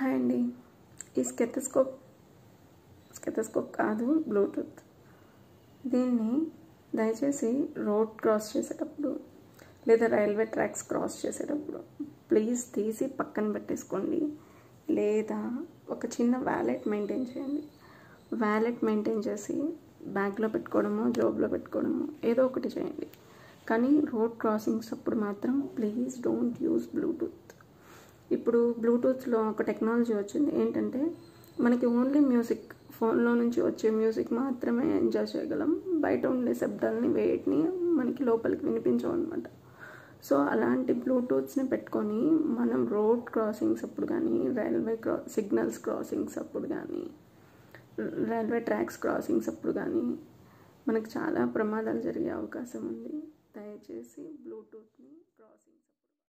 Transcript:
hi అండి ఈ stethoscope stethoscope కాదు బ్లూటూత్ దీన్ని దయచేసి రోడ్ క్రాస్ చేసేటప్పుడు లేదా రైల్వే ట్రాక్స్ క్రాస్ చేసేటప్పుడు ప్లీజ్ తీసి పక్కన పెట్టేసుకోండి లేదా ఒక చిన్న వ్యాలెట్ మెయింటైన్ చేయండి వ్యాలెట్ మెయింటైన్ చేసి బ్యాగ్లో పెట్టుకోవడమో జోబ్లో పెట్టుకోవడమో ఏదో ఒకటి చేయండి కానీ రోడ్ క్రాసింగ్స్ అప్పుడు మాత్రం ప్లీజ్ డోంట్ యూస్ బ్లూటూత్ ఇప్పుడు బ్లూటూత్లో ఒక టెక్నాలజీ వచ్చింది ఏంటంటే మనకి ఓన్లీ మ్యూజిక్ ఫోన్లో నుంచి వచ్చే మ్యూజిక్ మాత్రమే ఎంజాయ్ చేయగలం బయట ఉండే శబ్దాలని వేటిని మనకి లోపలికి వినిపించవు అనమాట సో అలాంటి బ్లూటూత్స్ని పెట్టుకొని మనం రోడ్ క్రాసింగ్స్ అప్పుడు కానీ రైల్వే క్రా సిగ్నల్స్ క్రాసింగ్స్ అప్పుడు కానీ రైల్వే ట్రాక్స్ క్రాసింగ్స్ అప్పుడు కానీ మనకు చాలా ప్రమాదాలు జరిగే అవకాశం ఉంది దయచేసి బ్లూటూత్ని క్రాసింగ్